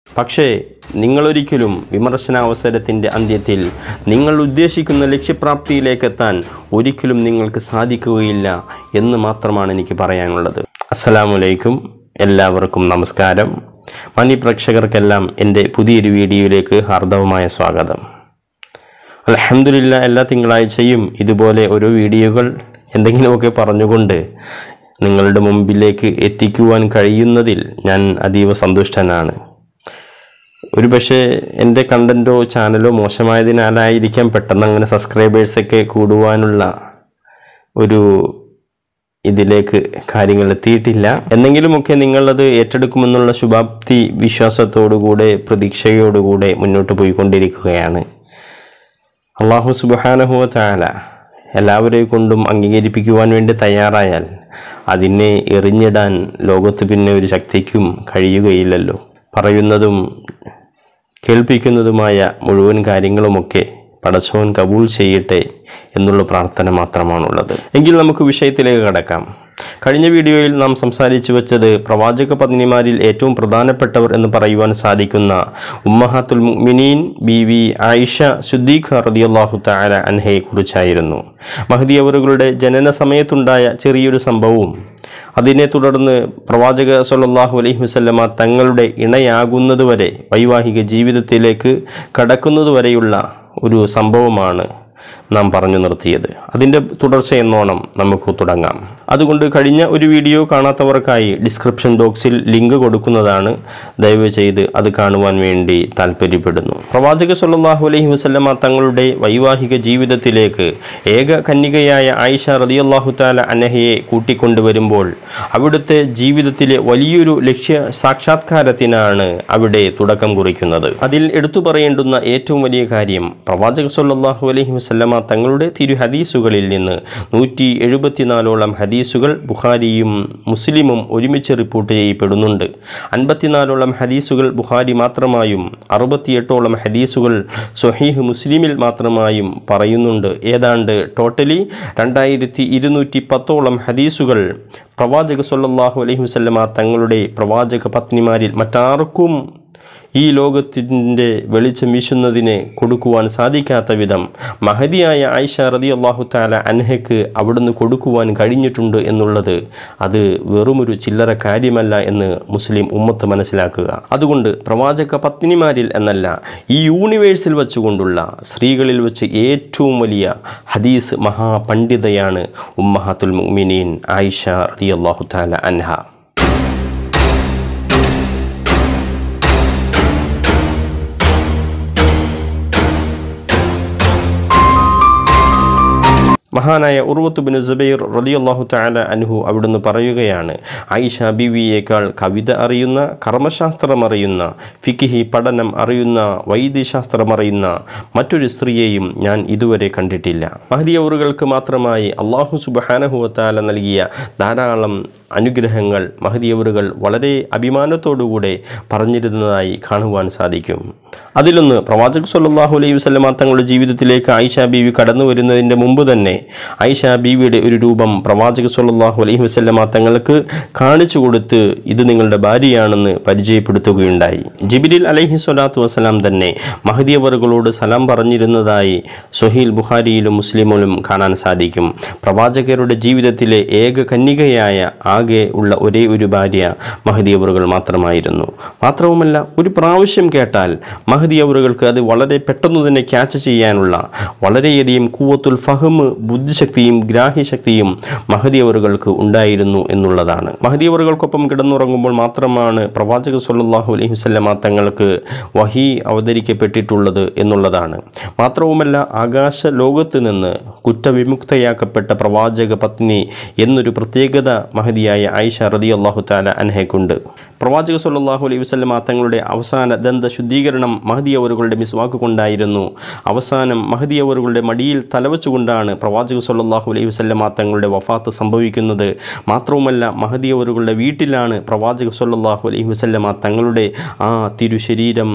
പക്ഷേ നിങ്ങളൊരിക്കലും വിമർശനാവസരത്തിൻ്റെ അന്ത്യത്തിൽ നിങ്ങൾ ഉദ്ദേശിക്കുന്ന ലക്ഷ്യപ്രാപ്തിയിലേക്കെത്താൻ ഒരിക്കലും നിങ്ങൾക്ക് സാധിക്കുകയില്ല എന്ന് മാത്രമാണ് എനിക്ക് പറയാനുള്ളത് അസ്സലാമലൈക്കും എല്ലാവർക്കും നമസ്കാരം മണി പ്രേക്ഷകർക്കെല്ലാം എൻ്റെ പുതിയൊരു വീഡിയോയിലേക്ക് ഹാർദവമായ സ്വാഗതം അലഹമില്ല എല്ലാ തിങ്കളാഴ്ചയും ഇതുപോലെ ഓരോ വീഡിയോകൾ എന്തെങ്കിലുമൊക്കെ പറഞ്ഞുകൊണ്ട് നിങ്ങളുടെ മുമ്പിലേക്ക് എത്തിക്കുവാൻ കഴിയുന്നതിൽ ഞാൻ അതീവ സന്തുഷ്ടനാണ് ഒരു പക്ഷേ എൻ്റെ കണ്ടൻറ്റോ ചാനലോ മോശമായതിനാലായിരിക്കാം പെട്ടെന്ന് അങ്ങനെ സബ്സ്ക്രൈബേഴ്സൊക്കെ കൂടുവാനുള്ള ഒരു ഇതിലേക്ക് കാര്യങ്ങൾ എത്തിയിട്ടില്ല എന്നെങ്കിലുമൊക്കെ നിങ്ങളത് ഏറ്റെടുക്കുമെന്നുള്ള ശുഭാപ്തി വിശ്വാസത്തോടുകൂടെ പ്രതീക്ഷയോടുകൂടെ മുന്നോട്ട് പോയിക്കൊണ്ടിരിക്കുകയാണ് അള്ളാഹു സുബാനഹുവ താല എല്ലാവരെയും കൊണ്ടും അംഗീകരിപ്പിക്കുവാൻ വേണ്ടി തയ്യാറായാൽ അതിനെ എറിഞ്ഞിടാൻ ലോകത്ത് പിന്നെ ഒരു ശക്തിക്കും കഴിയുകയില്ലല്ലോ പറയുന്നതും കേൾപ്പിക്കുന്നതുമായ മുഴുവൻ കാര്യങ്ങളുമൊക്കെ പടച്ചോൻ കബൂൾ ചെയ്യട്ടെ എന്നുള്ള പ്രാർത്ഥന മാത്രമാണുള്ളത് എങ്കിൽ നമുക്ക് വിഷയത്തിലേക്ക് കടക്കാം കഴിഞ്ഞ വീഡിയോയിൽ നാം സംസാരിച്ചു വെച്ചത് പ്രവാചക പത്നിമാരിൽ ഏറ്റവും പ്രധാനപ്പെട്ടവർ എന്ന് പറയുവാൻ സാധിക്കുന്ന ഉമ്മഹാത്തുൽ മുഅ്മിനീൻ ബി വി ആയിഷ സുദ്ദീഖ് റളിയല്ലാഹു തആല അൻഹയെ കുറിച്ചായിരുന്നു മഹദി അവറുകളുടെ ജനന സമയത്തുണ്ടായ ചെറിയൊരു സംഭവവും അതിനെ തുടർന്ന് പ്രവാചക സല്ലല്ലാഹു അലൈഹി വസല്ലമ തങ്ങളുടെ ഇണയാകുന്നതുവരെ വൈവാഹിക ജീവിതത്തിലേക്ക് കടക്കുന്നതുവരെയുള്ള ഒരു സംഭവമാണ് നാം പറഞ്ഞു നിർത്തിയത് അതിൻ്റെ തുടർച്ച എന്നോണം നമുക്ക് തുടങ്ങാം അതുകൊണ്ട് കഴിഞ്ഞ ഒരു വീഡിയോ കാണാത്തവർക്കായി ഡിസ്ക്രിപ്ഷൻ ബോക്സിൽ ലിങ്ക് കൊടുക്കുന്നതാണ് ദയവ് ചെയ്ത് അത് കാണുവാൻ വേണ്ടി താല്പര്യപ്പെടുന്നു പ്രവാചക സല്ലല്ലാഹു അലൈഹി വസല്ലമ തങ്ങളുടെ വൈവാഹിക ജീവിതത്തിലേക്ക് ഏക കന്യകയായ ആയിഷ റളിയല്ലാഹു തആല അനഹയെ കൂട്ടിക്കൊണ്ടുവരുമ്പോൾ അവിടുത്തെ ജീവിതത്തിലെ വലിയൊരു ലക്ഷ്യ സാക്ഷാത്കാരത്തിനാണ് അവിടെ തുടക്കം കുറിക്കുന്നത് അതിൽ എടുത്തു പറയേണ്ടുന്ന ഏറ്റവും വലിയ കാര്യം പ്രവാചക സല്ലല്ലാഹു അലൈഹി വസല്ലമ തങ്ങളുടെ തിരു ഹദീസുകളിൽ നിന്ന് നൂറ്റി എഴുപത്തിനാലോളം ഹദീസുകൾ ബുഖാരിയും മുസ്ലിമും ഒരുമിച്ച് റിപ്പോർട്ട് ചെയ്യപ്പെടുന്നുണ്ട് അൻപത്തിനാലോളം ഹദീസുകൾ ബുഖാരി മാത്രമായും അറുപത്തിയെട്ടോളം ഹദീസുകൾ സ്വഹീഹ് മുസ്ലിമിൽ മാത്രമായും പറയുന്നുണ്ട് ഏതാണ്ട് ടോട്ടലി രണ്ടായിരത്തി ഇരുന്നൂറ്റി പത്തോളം ഹദീസുകൾ പ്രവാചക സല്ലല്ലാഹു അലൈഹി വസല്ലമ തങ്ങളുടെ പ്രവാചക പത്നിമാരിൽ മറ്റാർക്കും ഈ ലോകത്തിൻ്റെ വെളിച്ചം വീശുന്നതിന് കൊടുക്കുവാൻ സാധിക്കാത്ത വിധം മഹതിയായ ആയിഷ റതി അള്ളാഹു താല അൻഹയ്ക്ക് അവിടുന്ന് കൊടുക്കുവാൻ കഴിഞ്ഞിട്ടുണ്ട് എന്നുള്ളത് അത് വെറുമൊരു ചില്ലറ കാര്യമല്ല എന്ന് മുസ്ലിം ഉമ്മത്ത് മനസ്സിലാക്കുക അതുകൊണ്ട് പ്രവാചക പത്നിമാരിൽ എന്നല്ല ഈ യൂണിവേഴ്സിൽ വെച്ചുകൊണ്ടുള്ള സ്ത്രീകളിൽ വെച്ച് ഏറ്റവും വലിയ ഹദീസ് മഹാപണ്ഡിതയാണ് ഉമ്മഹാത്തുൽ മുഅ്മിനീൻ ആയിഷ റതി അള്ളാഹു താല അൻഹ മഹാനായ ഉർവത്ത് ബിൻ സുബൈർ റളിയല്ലാഹു തആല അൻഹു അവിടുന്ന് പറയുകയാണ് ആയിഷ ബീവിയേക്കാൾ കവിത അറിയുന്ന കർമ്മശാസ്ത്രം അറിയുന്ന ഫിക്കിഹി പഠനം അറിയുന്ന വൈദ്യശാസ്ത്രം അറിയുന്ന മറ്റൊരു സ്ത്രീയെയും ഞാൻ ഇതുവരെ കണ്ടിട്ടില്ല മഹദിയവറുകൾക്ക് മാത്രമായി അള്ളാഹു സുബഹാനഹു തആല നൽകിയ ധാരാളം അനുഗ്രഹങ്ങൾ മഹദിയവറുകൾ വളരെ അഭിമാനത്തോടുകൂടെ പറഞ്ഞിരുന്നതായി കാണുവാൻ സാധിക്കും അതിലൊന്ന് പ്രവാചക് സല്ലല്ലാഹു അലൈഹി വസല്ലമ തങ്ങളുടെ ജീവിതത്തിലേക്ക് ആയിഷ ബീവി കടന്നു വരുന്നതിൻ്റെ മുമ്പ് തന്നെ ആയിഷ ബീവിയുടെ ഒരു രൂപം പ്രവാചക സല്ലല്ലാഹു അലൈഹി വസല്ലമ തങ്ങൾക്ക് കാണിച്ചു കൊടുത്ത് ഇത് നിങ്ങളുടെ ഭാര്യയാണെന്ന് പരിചയപ്പെടുത്തുകയുണ്ടായി ജിബിരിൽ അലൈഹി സ്വലാത്തു വസ്സലാം തന്നെ മഹദിയവറുകളോട് സലാം പറഞ്ഞിരുന്നതായി സുഹീൽ ബുഖാരിയിലും മുസ്ലിമിലും കാണാൻ സാധിക്കും പ്രവാചകരുടെ ജീവിതത്തിലെ ഏക കന്യകയായ ആകെ ഉള്ള ഒരേ ഒരു ഭാര്യ മഹദിയവറുകൾ മാത്രമായിരുന്നു മാത്രവുമല്ല ഒരു പ്രാവശ്യം കേട്ടാൽ മഹദിയവറുകൾക്ക് അത് വളരെ പെട്ടെന്ന് തന്നെ ക്യാച്ച് ചെയ്യാനുള്ള വളരെയധികം കൂവത്തുൽ ഫഹമ് ബുദ്ധിശക്തിയും ഗ്രാഹ്യശക്തിയും മഹദിയവറുകൾക്ക് ഉണ്ടായിരുന്നു എന്നുള്ളതാണ് മഹദിയവറുകൾക്കൊപ്പം കിടന്നുറങ്ങുമ്പോൾ മാത്രമാണ് പ്രവാചക സല്ലല്ലാഹു അലൈഹി വസല്ലമ തങ്ങൾക്ക് വഹി അവതരിക്കപ്പെട്ടിട്ടുള്ളത് എന്നുള്ളതാണ് മാത്രവുമല്ല ആകാശ ലോകത്ത് നിന്ന് കുറ്റവിമുക്തയാക്കപ്പെട്ട പ്രവാചക പത്നി എന്നൊരു പ്രത്യേകത മഹതിയായ ആയിഷ റതി അള്ളാഹു താല അൻഹയ്ക്കുണ്ട് പ്രവാചക സല്ലല്ലാഹു അലൈഹി വസല്ലമ തങ്ങളുടെ അവസാന ദന്ത ശുദ്ധീകരണം മഹദി അവറുകളുടെ മിസ്വാക്ക് കൊണ്ടായിരുന്നു അവസാനം മഹദി അവറുകളുടെ മടിയിൽ തലവച്ചുകൊണ്ടാണ് പ്രവാചക സല്ലല്ലാഹു അലൈഹി വസല്ലമ തങ്ങളുടെ വഫാത്ത് സംഭവിക്കുന്നത് മാത്രവുമല്ല മഹദി അവറുകളുടെ വീട്ടിലാണ് പ്രവാചക സല്ലല്ലാഹു അലൈഹി വസല്ലമ തങ്ങളുടെ ആ തിരുശരീരം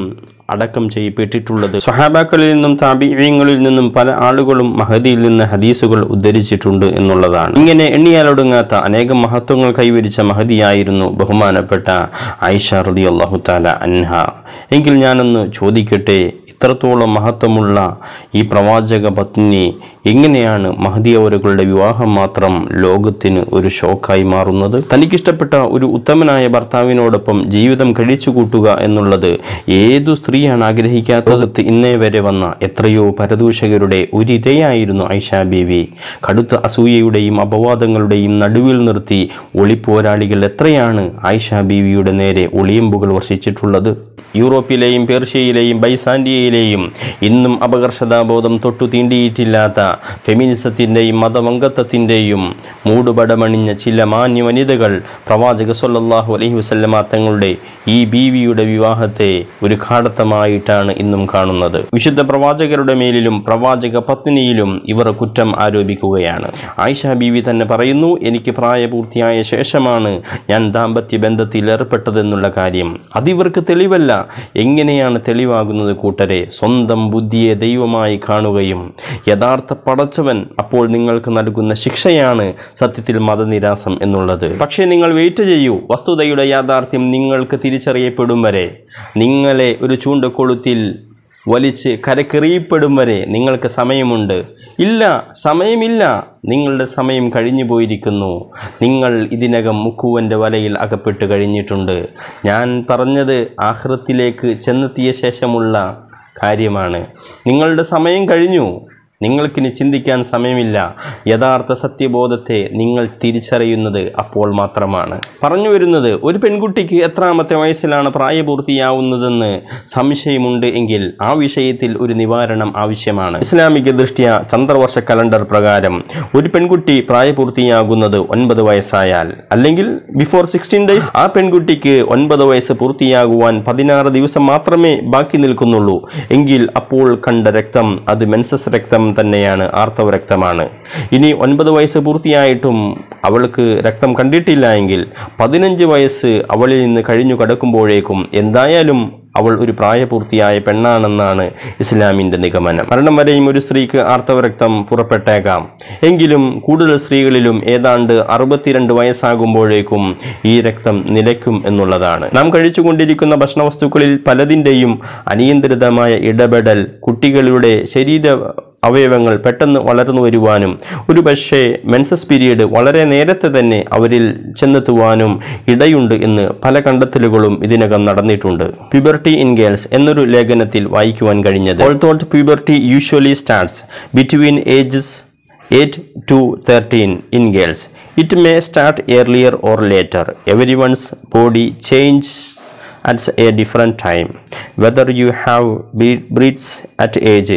അടക്കം ചെയ്യപ്പെട്ടിട്ടുള്ളത് സ്വഹാബാക്കളിൽ നിന്നും താബിയങ്ങളിൽ നിന്നും പല ആളുകളും മഹദിയിൽ നിന്ന് ഹദീസുകൾ ഉദ്ധരിച്ചിട്ടുണ്ട് എന്നുള്ളതാണ് ഇങ്ങനെ എണ്ണിയാലൊടുങ്ങാത്ത അനേകം മഹത്വങ്ങൾ കൈവരിച്ച മഹദിയായിരുന്നു ബഹുമാനപ്പെട്ട ആയിഷ റതി അള്ളാഹു താല അൻഹ എങ്കിൽ ഞാനൊന്ന് ചോദിക്കട്ടെ ഇത്രത്തോളം മഹത്വമുള്ള ഈ പ്രവാചക പത്നി എങ്ങനെയാണ് മഹദി അവരുകളുടെ വിവാഹം മാത്രം ലോകത്തിന് ഒരു ഷോക്കായി മാറുന്നത് തനിക്കിഷ്ടപ്പെട്ട ഒരു ഉത്തമനായ ഭർത്താവിനോടൊപ്പം ജീവിതം കഴിച്ചു കൂട്ടുക എന്നുള്ളത് ഏതു സ്ത്രീയാണ് ആഗ്രഹിക്കാത്തത് ഇന്നേ വരെ വന്ന എത്രയോ പരദൂഷകരുടെ ഒരു ഇരയായിരുന്നു ഐഷ ബീവി കടുത്ത അസൂയയുടെയും അപവാദങ്ങളുടെയും നടുവിൽ നിർത്തി ഒളിപ്പോരാളികൾ എത്രയാണ് ആയിഷ ബീവിയുടെ നേരെ ഒളിയമ്പുകൾ വർഷിച്ചിട്ടുള്ളത് യൂറോപ്പിലെയും പേർഷ്യയിലെയും ബൈസാൻഡിയയിലെയും ഇന്നും അപകർഷതാബോധം തൊട്ടു തീണ്ടിയിട്ടില്ലാത്ത ഫെമിനിസത്തിൻ്റെയും മതമംഗത്വത്തിൻ്റെയും മൂടുപടമണിഞ്ഞ ചില മാന്യ വനിതകൾ പ്രവാചക സല്ലല്ലാഹു അലൈഹി വസല്ലമ തങ്ങളുടെ ഈ ബീവിയുടെ വിവാഹത്തെ ഒരു ഘാടത്തമായിട്ടാണ് ഇന്നും കാണുന്നത് വിശുദ്ധ പ്രവാചകരുടെ മേലിലും പ്രവാചക പത്നിയിലും ഇവർ കുറ്റം ആരോപിക്കുകയാണ് ആയിഷ ബീവി തന്നെ പറയുന്നു എനിക്ക് പ്രായപൂർത്തിയായ ശേഷമാണ് ഞാൻ ദാമ്പത്യ ബന്ധത്തിൽ ഏർപ്പെട്ടതെന്നുള്ള കാര്യം അതിവർക്ക് തെളിവല്ല എങ്ങനെയാണ് തെളിവാകുന്നത് കൂട്ടരെ സ്വന്തം ബുദ്ധിയെ ദൈവമായി കാണുകയും യഥാർത്ഥ പടച്ചവൻ അപ്പോൾ നിങ്ങൾക്ക് നൽകുന്ന ശിക്ഷയാണ് സത്യത്തിൽ മതനിരാസം എന്നുള്ളത് പക്ഷേ നിങ്ങൾ വെയിറ്റ് ചെയ്യൂ വസ്തുതയുടെ യാഥാർത്ഥ്യം നിങ്ങൾക്ക് തിരിച്ചറിയപ്പെടും വരെ നിങ്ങളെ ഒരു ചൂണ്ടക്കൊളുത്തിൽ വലിച്ച് കരക്കെറിയപ്പെടും വരെ നിങ്ങൾക്ക് സമയമുണ്ട് ഇല്ല സമയമില്ല നിങ്ങളുടെ സമയം കഴിഞ്ഞു പോയിരിക്കുന്നു നിങ്ങൾ ഇതിനകം മുക്കുവൻ്റെ വലയിൽ അകപ്പെട്ട് കഴിഞ്ഞിട്ടുണ്ട് ഞാൻ പറഞ്ഞത് ആഹ്റത്തിലേക്ക് ചെന്നെത്തിയ ശേഷമുള്ള കാര്യമാണ് നിങ്ങളുടെ സമയം കഴിഞ്ഞു നിങ്ങൾക്കിനി ചിന്തിക്കാൻ സമയമില്ല യഥാർത്ഥ സത്യബോധത്തെ നിങ്ങൾ തിരിച്ചറിയുന്നത് അപ്പോൾ മാത്രമാണ് പറഞ്ഞു വരുന്നത് ഒരു പെൺകുട്ടിക്ക് എത്രാമത്തെ വയസ്സിലാണ് പ്രായപൂർത്തിയാവുന്നതെന്ന് സംശയമുണ്ട് എങ്കിൽ ആ വിഷയത്തിൽ ഒരു നിവാരണം ആവശ്യമാണ് ഇസ്ലാമിക ദൃഷ്ട്യ ചന്ദ്രവർഷ കലണ്ടർ പ്രകാരം ഒരു പെൺകുട്ടി പ്രായപൂർത്തിയാകുന്നത് ഒൻപത് വയസ്സായാൽ അല്ലെങ്കിൽ ബിഫോർ സിക്സ്റ്റീൻ ഡേയ്സ് ആ പെൺകുട്ടിക്ക് ഒൻപത് വയസ്സ് പൂർത്തിയാകുവാൻ പതിനാറ് ദിവസം മാത്രമേ ബാക്കി നിൽക്കുന്നുള്ളൂ എങ്കിൽ അപ്പോൾ കണ്ട രക്തം അത് മെൻസസ് രക്തം തന്നെയാണ് ആർത്തവ രക്തമാണ് ഇനി ഒൻപത് വയസ്സ് പൂർത്തിയായിട്ടും അവൾക്ക് രക്തം കണ്ടിട്ടില്ല എങ്കിൽ പതിനഞ്ച് വയസ്സ് അവളിൽ നിന്ന് കഴിഞ്ഞു കടക്കുമ്പോഴേക്കും എന്തായാലും അവൾ ഒരു പ്രായപൂർത്തിയായ പെണ്ണാണെന്നാണ് ഇസ്ലാമിൻ്റെ നിഗമനം മരണം വരെയും ഒരു സ്ത്രീക്ക് ആർത്തവ രക്തം പുറപ്പെട്ടേക്കാം എങ്കിലും കൂടുതൽ സ്ത്രീകളിലും ഏതാണ്ട് അറുപത്തിരണ്ട് വയസ്സാകുമ്പോഴേക്കും ഈ രക്തം നിലയ്ക്കും എന്നുള്ളതാണ് നാം കഴിച്ചുകൊണ്ടിരിക്കുന്ന ഭക്ഷണവസ്തുക്കളിൽ പലതിൻ്റെയും അനിയന്ത്രിതമായ ഇടപെടൽ കുട്ടികളുടെ ശരീര അവയവങ്ങൾ പെട്ടെന്ന് വളർന്നു വരുവാനും ഒരു പക്ഷേ മെൻസസ് പീരീഡ് വളരെ നേരത്തെ തന്നെ അവരിൽ ചെന്നെത്തുവാനും ഇടയുണ്ട് എന്ന് പല കണ്ടെത്തലുകളും ഇതിനകം നടന്നിട്ടുണ്ട് പ്യൂബർട്ടി ഇൻ ഗേൾസ് എന്നൊരു ലേഖനത്തിൽ വായിക്കുവാൻ കഴിഞ്ഞത് although puberty usually starts between ages 8 to 13 in girls. It may start earlier or later. Everyone's body changes at a different time. Whether you have bre- breeds at age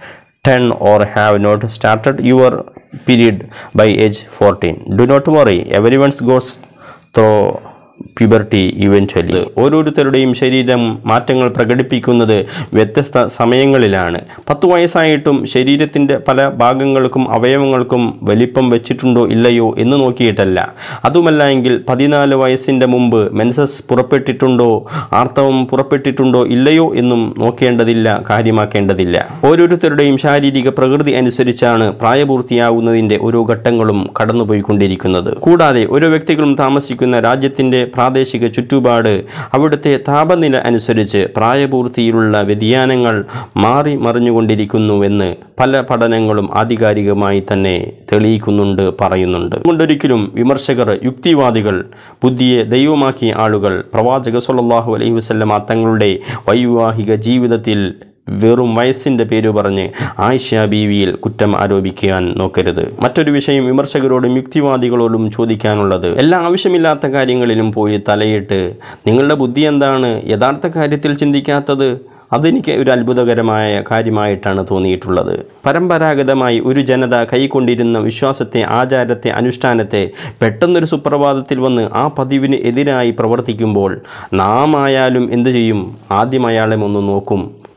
10 or have not started your period by age 14. Do not worry, everyone goes through puberty eventually ഓരോരുത്തരുടെയും ശരീരം മാറ്റങ്ങൾ പ്രകടിപ്പിക്കുന്നത് വ്യത്യസ്ത സമയങ്ങളിലാണ് പത്ത് വയസ്സായിട്ടും ശരീരത്തിൻ്റെ പല ഭാഗങ്ങൾക്കും അവയവങ്ങൾക്കും വലിപ്പം വെച്ചിട്ടുണ്ടോ ഇല്ലയോ എന്ന് നോക്കിയിട്ടല്ല അതുമല്ല എങ്കിൽ പതിനാല് വയസ്സിൻ്റെ മുമ്പ് മെൻസസ് പുറപ്പെട്ടിട്ടുണ്ടോ ആർത്തവം പുറപ്പെട്ടിട്ടുണ്ടോ ഇല്ലയോ എന്നും നോക്കേണ്ടതില്ല കാര്യമാക്കേണ്ടതില്ല ഓരോരുത്തരുടെയും ശാരീരിക പ്രകൃതി അനുസരിച്ചാണ് പ്രായപൂർത്തിയാവുന്നതിൻ്റെ ഓരോ ഘട്ടങ്ങളും കടന്നുപോയിക്കൊണ്ടിരിക്കുന്നത് കൂടാതെ ഓരോ വ്യക്തികളും താമസിക്കുന്ന രാജ്യത്തിൻ്റെ പ്രാദേശിക ചുറ്റുപാട് അവിടുത്തെ താപനില അനുസരിച്ച് പ്രായപൂർത്തിയിലുള്ള വ്യതിയാനങ്ങൾ മാറി മറിഞ്ഞുകൊണ്ടിരിക്കുന്നുവെന്ന് പല പഠനങ്ങളും ആധികാരികമായി തന്നെ തെളിയിക്കുന്നുണ്ട് പറയുന്നുണ്ട് അതുകൊണ്ടൊരിക്കലും വിമർശകർ യുക്തിവാദികൾ ബുദ്ധിയെ ദൈവമാക്കിയ ആളുകൾ പ്രവാചക സല്ലല്ലാഹു അലൈഹി വസല്ലമ തങ്ങളുടെ വൈവാഹിക ജീവിതത്തിൽ വെറും വയസ്സിൻ്റെ പേര് പറഞ്ഞ് ആയിഷ ബീവിയിൽ കുറ്റം ആരോപിക്കാൻ നോക്കരുത് മറ്റൊരു വിഷയം വിമർശകരോടും യുക്തിവാദികളോടും ചോദിക്കാനുള്ളത് എല്ലാ ആവശ്യമില്ലാത്ത കാര്യങ്ങളിലും പോയി തലയിട്ട് നിങ്ങളുടെ ബുദ്ധി എന്താണ് യഥാർത്ഥ കാര്യത്തിൽ ചിന്തിക്കാത്തത് അതെനിക്ക് ഒരു അത്ഭുതകരമായ കാര്യമായിട്ടാണ് തോന്നിയിട്ടുള്ളത് പരമ്പരാഗതമായി ഒരു ജനത കൈക്കൊണ്ടിരുന്ന വിശ്വാസത്തെ ആചാരത്തെ അനുഷ്ഠാനത്തെ പെട്ടെന്നൊരു സുപ്രഭാതത്തിൽ വന്ന് ആ പതിവിന് എതിരായി പ്രവർത്തിക്കുമ്പോൾ നാം ആയാലും എന്തു ചെയ്യും ആദ്യം അയാളെ ഒന്ന് നോക്കും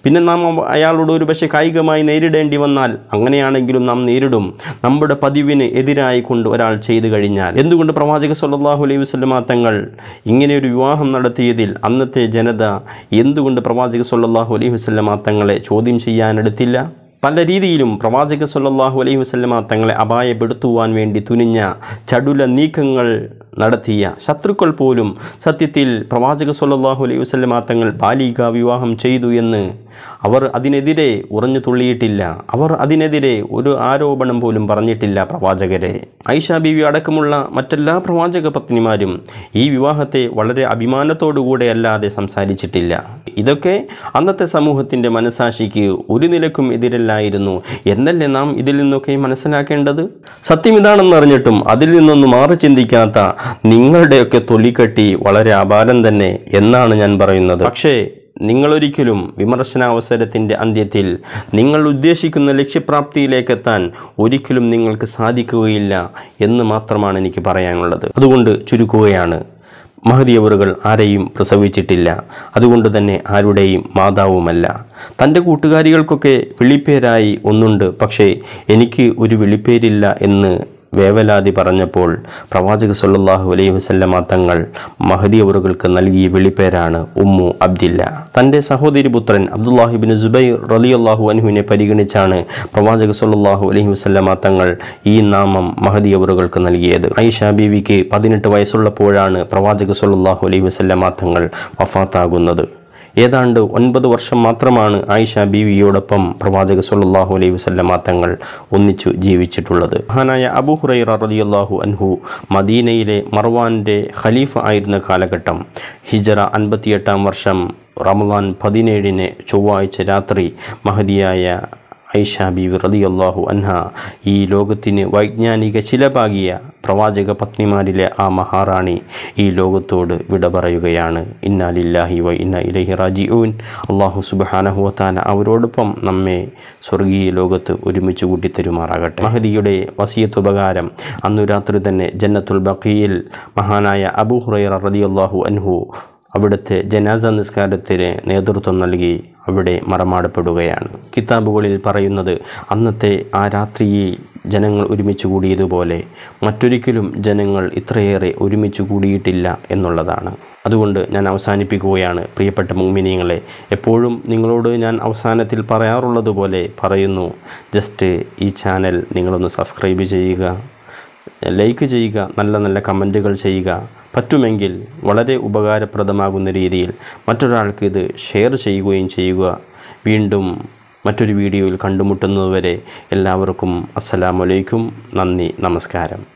പിന്നെ നാം അവ- അയാളോട് ഒരു പക്ഷേ കായികമായി നേരിടേണ്ടി വന്നാൽ അങ്ങനെയാണെങ്കിലും നാം നേരിടും നമ്മുടെ പതിവിന് എതിരായി കൊണ്ട് ഒരാൾ ചെയ്തു കഴിഞ്ഞാൽ എന്തുകൊണ്ട് പ്രവാചക സല്ലല്ലാഹു അലൈഹി വസല്ലമ തങ്ങൾ ഇങ്ങനെ ഒരു വിവാഹം നടത്തിയതിൽ അന്നത്തെ ജനത എന്തുകൊണ്ട് പ്രവാചക സല്ലല്ലാഹു അലൈഹി വസല്ലമ തങ്ങളെ ചോദ്യം ചെയ്യാനെടുത്തില്ല പല രീതിയിലും പ്രവാചക സല്ലല്ലാഹു അലൈഹി വസല്ലമ തങ്ങളെ അപായപ്പെടുത്തുവാൻ വേണ്ടി തുനിഞ്ഞ ചടുല നീക്കങ്ങൾ നടത്തിയ ശത്രുക്കൾ പോലും സത്യത്തിൽ പ്രവാചക സല്ലല്ലാഹു അലൈഹി വസല്ലമ തങ്ങൾ ബാലിക വിവാഹം ചെയ്തു എന്ന് അവർ അതിനെതിരെ ഉറഞ്ഞു തുള്ളിയിട്ടില്ല അവർ അതിനെതിരെ ഒരു ആരോപണം പോലും പറഞ്ഞിട്ടില്ല പ്രവാചകരെ ഐഷ ബീവി അടക്കമുള്ള മറ്റെല്ലാ പ്രവാചക പത്നിമാരും ഈ വിവാഹത്തെ വളരെ അഭിമാനത്തോടുകൂടെ അല്ലാതെ സംസാരിച്ചിട്ടില്ല ഇതൊക്കെ അന്നത്തെ സമൂഹത്തിൻ്റെ മനസാക്ഷിക്ക് ഒരു നിലക്കും എതിരല്ലായിരുന്നു എന്നല്ലേ നാം ഇതിൽ നിന്നൊക്കെ മനസ്സിലാക്കേണ്ടത് സത്യം ഇതാണെന്ന് അറിഞ്ഞിട്ടും അതിൽ നിന്നൊന്നും മാറി ചിന്തിക്കാത്ത നിങ്ങളുടെയൊക്കെ തൊലിക്കെട്ടി വളരെ അപാരം തന്നെ എന്നാണ് ഞാൻ പറയുന്നത് പക്ഷേ നിങ്ങളൊരിക്കലും വിമർശനാവസരത്തിൻ്റെ അന്ത്യത്തിൽ നിങ്ങൾ ഉദ്ദേശിക്കുന്ന ലക്ഷ്യപ്രാപ്തിയിലേക്കെത്താൻ ഒരിക്കലും നിങ്ങൾക്ക് സാധിക്കുകയില്ല എന്ന് മാത്രമാണ് എനിക്ക് പറയാനുള്ളത് അതുകൊണ്ട് ചുരുക്കുകയാണ് മഹദിയവറുകൾ ആരെയും പ്രസവിച്ചിട്ടില്ല അതുകൊണ്ട് തന്നെ ആരുടെയും മാതാവുമല്ല തൻ്റെ കൂട്ടുകാരികൾക്കൊക്കെ വിളിപ്പേരായി ഒന്നുണ്ട് പക്ഷേ എനിക്ക് ഒരു വിളിപ്പേരില്ല എന്ന് വേവലാതി പറഞ്ഞപ്പോൾ പ്രവാചക സല്ലല്ലാഹു അലൈഹി വസല്ലമ തങ്ങൾ മഹദിയവറുകൾക്ക് നൽകിയ വിളിപ്പേരാണ് ഉമ്മു അബ്ദില്ല തൻ്റെ സഹോദരി പുത്രൻ അബ്ദുല്ലാഹിബിൻ സുബൈർ റളിയല്ലാഹു അൻഹുവിനെ പരിഗണിച്ചാണ് പ്രവാചക സല്ലല്ലാഹു അലൈഹി വസല്ലമ തങ്ങൾ ഈ നാമം മഹദിയവറുകൾക്ക് നൽകിയത് ഐഷ ബീവിക്ക് പതിനെട്ട് വയസ്സുള്ളപ്പോഴാണ് പ്രവാചക സല്ലല്ലാഹു അലൈഹി വസല്ലമ തങ്ങൾ വഫാത്താകുന്നത് ഏതാണ്ട് ഒൻപത് വർഷം മാത്രമാണ് ആയിഷ ബീവിയോടൊപ്പം പ്രവാചക സല്ലല്ലാഹു അലൈഹി വസല്ലമ തങ്ങൾ ഒന്നിച്ചു ജീവിച്ചിട്ടുള്ളത് മഹാനായ അബൂ ഹുറൈറ റളിയല്ലാഹു അൻഹു മദീനയിലെ മർവാന്റെ ഖലീഫ ആയിരുന്ന കാലഘട്ടം ഹിജറ അൻപത്തിയെട്ടാം വർഷം റമദാൻ പതിനേഴിന് ചൊവ്വാഴ്ച രാത്രി മഹദിയായ ഐഷ ബീവി റളിയല്ലാഹു അൻഹ ഈ ലോകത്തിന് വൈജ്ഞാനിക ശിലപാകിയ പ്രവാചക പത്നിമാരിലെ ആ മഹാറാണി ഈ ലോകത്തോട് വിട പറയുകയാണ് ഇന്നാലില്ലാഹി വ ഇന്ന ഇലൈഹി റാജിഊൻ അള്ളാഹു സുബ്ഹാനഹു വതആല അവരോടൊപ്പം നമ്മെ സ്വർഗീയ ലോകത്ത് ഒരുമിച്ച് കൂട്ടിത്തരുമാറാകട്ടെ മഹദിയുടെ വസിയത്തുപകാരം അന്നു രാത്രി തന്നെ ജന്നത്തുൽ ബഖിയിൽ മഹാനായ അബൂ ഹുറൈറ റളിയല്ലാഹു അൻഹു അവിടുത്തെ ജനാസ നിസ്കാരത്തിന് നേതൃത്വം നൽകി അവിടെ മറമാടപ്പെടുകയാണ് കിതാബുകളിൽ പറയുന്നത് അന്നത്തെ ആ രാത്രിയിൽ ജനങ്ങൾ ഒരുമിച്ച് കൂടിയതുപോലെ മറ്റൊരിക്കലും ജനങ്ങൾ ഇത്രയേറെ ഒരുമിച്ച് കൂടിയിട്ടില്ല എന്നുള്ളതാണ് അതുകൊണ്ട് ഞാൻ അവസാനിപ്പിക്കുകയാണ് പ്രിയപ്പെട്ട മുഗ്മിനിയങ്ങളെ എപ്പോഴും നിങ്ങളോട് ഞാൻ അവസാനത്തിൽ പറയാറുള്ളത് പോലെ പറയുന്നു ജസ്റ്റ് ഈ ചാനൽ നിങ്ങളൊന്ന് സബ്സ്ക്രൈബ് ചെയ്യുക ലൈക്ക് ചെയ്യുക നല്ല നല്ല കമൻറ്റുകൾ ചെയ്യുക പറ്റുമെങ്കിൽ വളരെ ഉപകാരപ്രദമാകുന്ന രീതിയിൽ മറ്റൊരാൾക്ക് ഇത് ഷെയർ ചെയ്യുകയും ചെയ്യുക വീണ്ടും മറ്റൊരു വീഡിയോയിൽ കണ്ടുമുട്ടുന്നതുവരെ എല്ലാവർക്കും അസ്സലാമലൈക്കും നന്ദി നമസ്കാരം